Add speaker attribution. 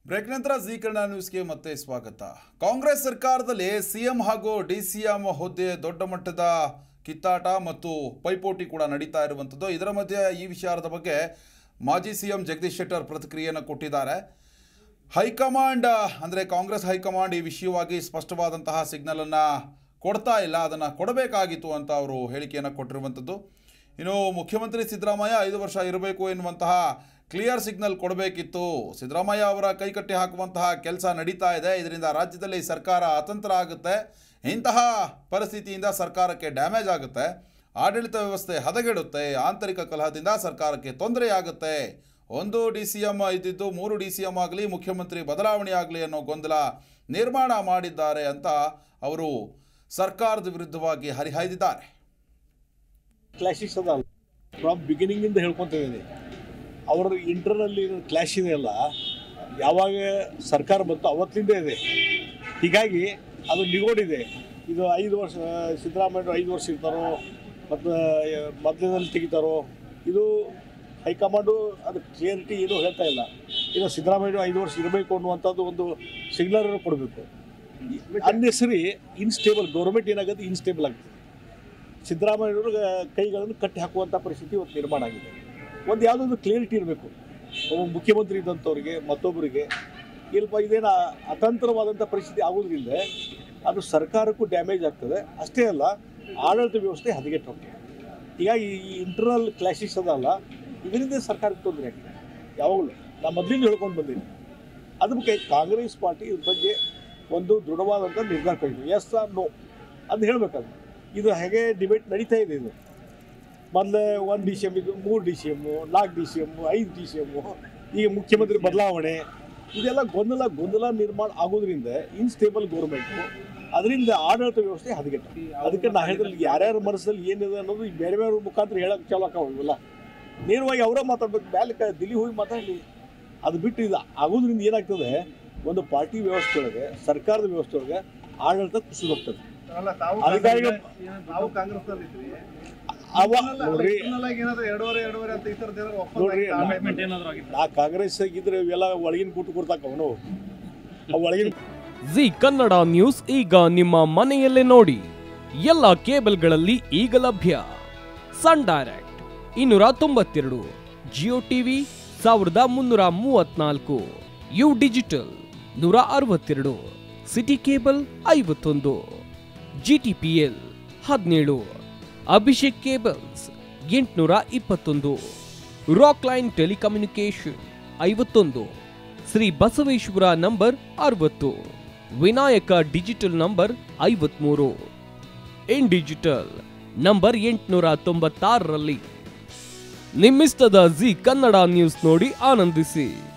Speaker 1: Break ನಂತರ G Kannada ನ್ಯೂಸ್ಗೆ ಮತ್ತೆ ಸ್ವಾಗತ ಕಾಂಗ್ರೆಸ್ ಸರ್ಕಾರದಲ್ಲಿ ಸಿಎಂ ಹಾಗೂ ಡಿ ಸಿ ಎಂ ಹುದ್ದೆ ದೊಡ್ಡ ಮಟ್ಟದ ಕಿತ್ತಾಟ ಮತ್ತು ಪೈಪೋಟಿ ಕೂಡ ನಡೀತಾ ಇರುವಂಥದ್ದು ಇದರ ಮಧ್ಯೆ ಈ ವಿಚಾರದ ಬಗ್ಗೆ ಮಾಜಿ ಸಿಎಂ ಜಗದೀಶ್ ಶೆಟ್ಟರ್ ಪ್ರತಿಕ್ರಿಯೆಯನ್ನು ಕೊಟ್ಟಿದ್ದಾರೆ ಹೈಕಮಾಂಡ್ ಅಂದರೆ ಕಾಂಗ್ರೆಸ್ ಹೈಕಮಾಂಡ್ ಈ ವಿಷಯವಾಗಿ ಸ್ಪಷ್ಟವಾದಂತಹ ಸಿಗ್ನಲನ್ನು ಕೊಡ್ತಾ ಇಲ್ಲ ಅದನ್ನು ಕೊಡಬೇಕಾಗಿತ್ತು ಅಂತ ಅವರು ಹೇಳಿಕೆಯನ್ನು ಕೊಟ್ಟಿರುವಂಥದ್ದು ಇನ್ನು ಮುಖ್ಯಮಂತ್ರಿ ಸಿದ್ದರಾಮಯ್ಯ ಐದು ವರ್ಷ ಇರಬೇಕು ಎನ್ನುವಂತಹ ಕ್ಲಿಯರ್ ಸಿಗ್ನಲ್ ಕೊಡಬೇಕಿತ್ತು ಸಿದ್ದರಾಮಯ್ಯ ಅವರ ಕೈಕಟ್ಟಿ ಹಾಕುವಂತಹ ಕೆಲಸ ನಡೀತಾ ಇದೆ ಇದರಿಂದ ರಾಜ್ಯದಲ್ಲಿ ಸರ್ಕಾರ ಅತಂತ್ರ ಆಗುತ್ತೆ ಇಂತಹ ಪರಿಸ್ಥಿತಿಯಿಂದ ಸರ್ಕಾರಕ್ಕೆ ಡ್ಯಾಮೇಜ್ ಆಗುತ್ತೆ ಆಡಳಿತ ವ್ಯವಸ್ಥೆ ಹದಗೆಡುತ್ತೆ ಆಂತರಿಕ ಕಲಹದಿಂದ ಸರ್ಕಾರಕ್ಕೆ ತೊಂದರೆಯಾಗುತ್ತೆ ಒಂದು ಡಿ ಸಿ ಎಂ ಇದ್ದಿದ್ದು ಮೂರು ಡಿ ಸಿ ಎಂ ಆಗಲಿ ಮುಖ್ಯಮಂತ್ರಿ ಬದಲಾವಣೆ ಆಗಲಿ ಅನ್ನೋ ಗೊಂದಲ ನಿರ್ಮಾಣ ಮಾಡಿದ್ದಾರೆ ಅಂತ ಅವರು ಸರ್ಕಾರದ ವಿರುದ್ಧವಾಗಿ ಹರಿಹಾಯ್ದಿದ್ದಾರೆ
Speaker 2: ಕ್ಲಾಶಿಸ್ ಅದ ಫ್ರಮ್ ಬಿಗಿನಿಂಗಿಂದ ಹೇಳ್ಕೊತ ಇದ್ದೀನಿ ಅವರ ಇಂಟರ್ನಲ್ಲಿ ಕ್ಲಾಶ್ ಇದೆಯಲ್ಲ ಯಾವಾಗ ಸರ್ಕಾರ ಬಂತು ಅವತ್ತಿಂದ ಇದೆ ಹೀಗಾಗಿ ಅದು ನಿಗೋಡಿದೆ ಇದು ಐದು ವರ್ಷ ಸಿದ್ದರಾಮಯ್ಯ ಐದು ವರ್ಷ ಇರ್ತಾರೋ ಮತ್ತು ಮಧ್ಯದಲ್ಲಿ ತೆಗಿತಾರೋ ಇದು ಹೈಕಮಾಂಡು ಅದು ಕ್ಲಿಯರಿಟಿ ಏನೂ ಹೇಳ್ತಾ ಇಲ್ಲ ಇದು ಸಿದ್ದರಾಮಯ್ಯ ಐದು ವರ್ಷ ಇರಬೇಕು ಅನ್ನುವಂಥದ್ದು ಒಂದು ಸಿಗ್ನಲ್ ಕೊಡಬೇಕು ಅನ್ನೆಸರಿ ಇನ್ಸ್ಟೇಬಲ್ ಗೌರ್ಮೆಂಟ್ ಏನಾಗುತ್ತೆ ಇನ್ಸ್ಟೇಬಲ್ ಆಗ್ತದೆ ಸಿದ್ದರಾಮಯ್ಯವ್ರ ಕೈಗಳನ್ನು ಕಟ್ಟಿ ಹಾಕುವಂಥ ಪರಿಸ್ಥಿತಿ ಇವತ್ತು ನಿರ್ಮಾಣ ಆಗಿದೆ ಒಂದು ಯಾವುದೊಂದು ಕ್ಲಿಯರಿಟಿ ಇರಬೇಕು ಒಬ್ಬ ಮುಖ್ಯಮಂತ್ರಿ ಇದ್ದಂಥವ್ರಿಗೆ ಮತ್ತೊಬ್ಬರಿಗೆ ಇಲ್ಪ ಇದೇನು ಅತಂತ್ರವಾದಂಥ ಪರಿಸ್ಥಿತಿ ಆಗೋದ್ರಿಂದ ಅದು ಸರ್ಕಾರಕ್ಕೂ ಡ್ಯಾಮೇಜ್ ಆಗ್ತದೆ ಅಷ್ಟೇ ಅಲ್ಲ ಆಡಳಿತ ವ್ಯವಸ್ಥೆ ಹದಗೆಟ್ಟು ಹೋಗ್ತದೆ ಹೀಗಾಗಿ ಈ ಇಂಟರ್ನಲ್ ಕ್ಲಾಶಿಸ್ ಅದಲ್ಲ ಇದರಿಂದ ಸರ್ಕಾರಕ್ಕೆ ತೊಂದರೆ ಆಗ್ತದೆ ಯಾವಾಗಲೂ ನಾನು ಮೊದಲಿಂದ ಹೇಳ್ಕೊಂಡು ಬಂದೀನಿ ಅದಕ್ಕೆ ಕಾಂಗ್ರೆಸ್ ಪಾರ್ಟಿ ಇದ್ರ ಬಗ್ಗೆ ಒಂದು ದೃಢವಾದಂಥ ನಿರ್ಧಾರ ಕೈಗೊಂಡು ಎಸ್ ಆರ್ ನೋ ಅಂತ ಹೇಳಬೇಕಾದ್ರೆ ಇದು ಹೇಗೆ ಡಿಬೇಟ್ ನಡೀತಾ ಇದೆ ಇದು ಮೊದಲೇ ಒಂದು ಡಿ ಸಿ ಎಮ್ ಇದು ಮೂರು ಡಿ ಸಿ ಎಮ್ಮು ನಾಲ್ಕು ಡಿ ಸಿ ಎಮ್ಮು ಐದು ಡಿ ಸಿ ಎಮ್ಮು ಈಗ ಮುಖ್ಯಮಂತ್ರಿ ಬದಲಾವಣೆ ಇದೆಲ್ಲ ಗೊಂದಲ ಗೊಂದಲ ನಿರ್ಮಾಣ ಆಗೋದ್ರಿಂದ ಇನ್ಸ್ಟೇಬಲ್ ಗೌರ್ಮೆಂಟು ಅದರಿಂದ ಆಡಳಿತ ವ್ಯವಸ್ಥೆ ಹದಗೆಟ್ಟ ಅದಕ್ಕೆ ನಾ ಹೇಳಿದ್ರೆ ಯಾರ್ಯಾರ ಮನಸ್ಸಲ್ಲಿ ಏನಿದೆ ಅನ್ನೋದು ಈ ಬೇರೆ ಬೇರೆ ಮುಖಾಂತರ ಹೇಳಕ್ಕೆ ಚಾಲಕ ಹೋಗಿಲ್ಲ ನೇರವಾಗಿ ಅವರೇ ಮಾತಾಡ್ಬೇಕು ಮೇಲೆ ಕ ದಿಲ್ಲಿ ಹೋಗಿ ಮಾತಾಡಲಿ ಅದು ಬಿಟ್ಟು ಇದು ಆಗೋದ್ರಿಂದ ಏನಾಗ್ತದೆ ಒಂದು ಪಾರ್ಟಿ ವ್ಯವಸ್ಥೆ ಒಳಗೆ ಸರ್ಕಾರದ ವ್ಯವಸ್ಥೆ ಒಳಗೆ ಆಡಳಿತ ಕುಸಿದು ಹೋಗ್ತದೆ
Speaker 3: ಅಲ್ಲ ತಾವು
Speaker 2: ಅಧಿಕಾರಿಗಳು-
Speaker 3: ಕಾಂಗ್ರೆಸ್- ತಾವು ಕಾಂಗ್ರೆಸ್ ನಲ್ಲಿ ಇದ್ರಿ
Speaker 2: ಅವ ನೋಡ್ರಿ
Speaker 3: internal ಆಗಿ ಏನಾದ್ರು ಎರಡೂವರೆ ಎರಡೂವರೆ ಅಂತ ಈ ಥರದ್ದು ಏನಾದ್ರು ಒಪ್ಪಂದ
Speaker 2: ನೋಡ್ರಿ,
Speaker 3: ಆಗಿತ್ತಾ? ಆ time ಅಲ್ಲಿ?
Speaker 2: ನಾ ಕಾಂಗ್ರೆಸ್ ಇದ್ರೆ ಇವೆಲ್ಲ ಒಳಗಿನ ಕೂಟು ಕೊಡ್ತಾಕ ಅವನು ಆ ಒಳಗಿನ
Speaker 4: ಜಿ ಕನ್ನಡ ನ್ಯೂಸ್ ಈಗ ನಿಮ್ಮ ಮನೆಯಲ್ಲೇ ನೋಡಿ ಎಲ್ಲ ಕೇಬಲ್ಗಳಲ್ಲಿ ಈಗ ಲಭ್ಯ ಸನ್ ಡೈರೆಕ್ಟ್ ಇನ್ನೂರ ತೊಂಬತ್ತೆರಡು ಜಿಯೋ ಟಿವಿ ಸಾವಿರದ ಮುನ್ನೂರ ಮೂವತ್ನಾಲ್ಕು ಯು ಡಿಜಿಟಲ್ ನೂರ ಅರವತ್ತೆರಡು ಸಿಟಿ ಕೇಬಲ್ ಐವತ್ತೊಂದು ಜಿಟಿಪಿಎಲ್ ಹದಿನೇಳು ಅಭಿಷೇಕ್ ಕೇಬಲ್ಸ್ ಎಂಟುನೂರ ಇಪ್ಪತ್ತೊಂದು ರಾಕ್ ಲೈನ್ ಟೆಲಿಕಮ್ಯುನಿಕೇಶನ್ ಐವತ್ತೊಂದು ಶ್ರೀ ಬಸವೇಶ್ವರ ನಂಬರ್ ಅರವತ್ತು ವಿನಾಯಕ ಡಿಜಿಟಲ್ ನಂಬರ್ ಐವತ್ಮೂರು ಇನ್ ಡಿಜಿಟಲ್ ನಂಬರ್ ಎಂಟುನೂರ ತೊಂಬತ್ತಾರರಲ್ಲಿ ನಿಮ್ಮಿಸ್ತದ ಜಿ ಕನ್ನಡ ನ್ಯೂಸ್ ನೋಡಿ ಆನಂದಿಸಿ